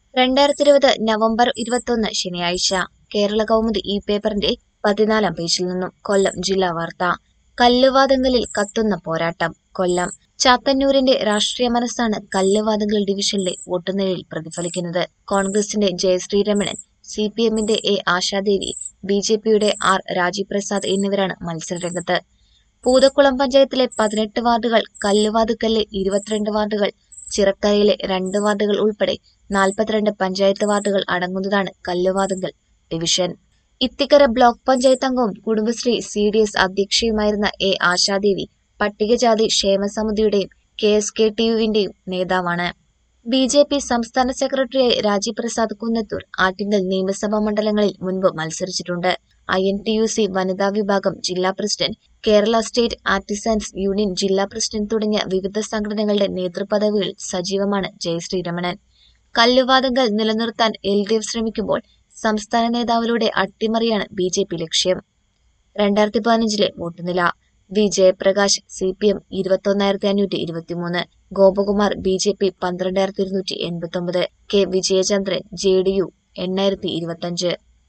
രണ്ടായിരത്തി ഇരുപത് നവംബർ ഇരുപത്തൊന്ന് ശനിയാഴ്ച കേരള കൗമുദി ഈ പേപ്പറിന്റെ പതിനാലാം പേജിൽ നിന്നും കൊല്ലം ജില്ലാ വാർത്ത കല്ലുവാതങ്കലിൽ കത്തുന്ന പോരാട്ടം കൊല്ലം ചാത്തന്നൂരിന്റെ രാഷ്ട്രീയ മനസ്സാണ് കല്ലുവാതങ്കൽ ഡിവിഷനിലെ വോട്ടുനിലയിൽ പ്രതിഫലിക്കുന്നത് കോൺഗ്രസിന്റെ ജയശ്രീരമണൻ സി പി എമ്മിന്റെ എ ആശാദേവി ബി ജെ പിയുടെ ആർ രാജീവ് പ്രസാദ് എന്നിവരാണ് മത്സരരംഗത്ത് പൂതക്കുളം പഞ്ചായത്തിലെ പതിനെട്ട് വാർഡുകൾ കല്ലുവാതുക്കലിലെ ഇരുപത്തിരണ്ട് വാർഡുകൾ ചിറക്കരയിലെ രണ്ട് വാർഡുകൾ ഉൾപ്പെടെ നാൽപ്പത്തിരണ്ട് പഞ്ചായത്ത് വാർഡുകൾ അടങ്ങുന്നതാണ് കല്ലുവാതുങ്കൽ ഡിവിഷൻ ഇത്തിക്കര ബ്ലോക്ക് പഞ്ചായത്ത് അംഗവും കുടുംബശ്രീ സി ഡി എസ് അധ്യക്ഷയുമായിരുന്ന എ ആശാദേവി പട്ടികജാതി ക്ഷേമസമിതിയുടെയും കെ എസ് കെ ടി യുവിന്റെയും നേതാവാണ് ബി ജെ പി സംസ്ഥാന സെക്രട്ടറിയായി രാജീവ് പ്രസാദ് കുന്നത്തൂർ ആറ്റിങ്ങൽ നിയമസഭാ മണ്ഡലങ്ങളിൽ മുൻപ് മത്സരിച്ചിട്ടുണ്ട് I N T U C വനിതാ വിഭാഗം ജില്ലാ president Kerala state artisans union ജില്ലാ പ്രസിഡന്റ് തുടങ്ങിയ വിവിധ സംഘടനകളുടെ നേതൃപദവികളിൽ സജീവമാണ് ജയശ്രീരമണൻ കല്ലുവാതങ്ങൾ നിലനിർത്താൻ എൽ ഡി എഫ് ശ്രമിക്കുമ്പോൾ സംസ്ഥാന നേതാവിലൂടെ അട്ടിമറിയാണ് ബി ജെ പി ലക്ഷ്യം രണ്ടായിരത്തി പതിനഞ്ചിലെ വോട്ടുനില V Jayaprakash C P M ഇരുപത്തൊന്നായിരത്തി അഞ്ഞൂറ്റി ഇരുപത്തിമൂന്ന് ഗോപകുമാർ ബി ജെ പി പന്ത്രണ്ടായിരത്തി ഇരുന്നൂറ്റി എൺപത്തി ഒമ്പത് K Vijayachandran J D U എണ്ണായിരത്തി ഇരുപത്തഞ്ച്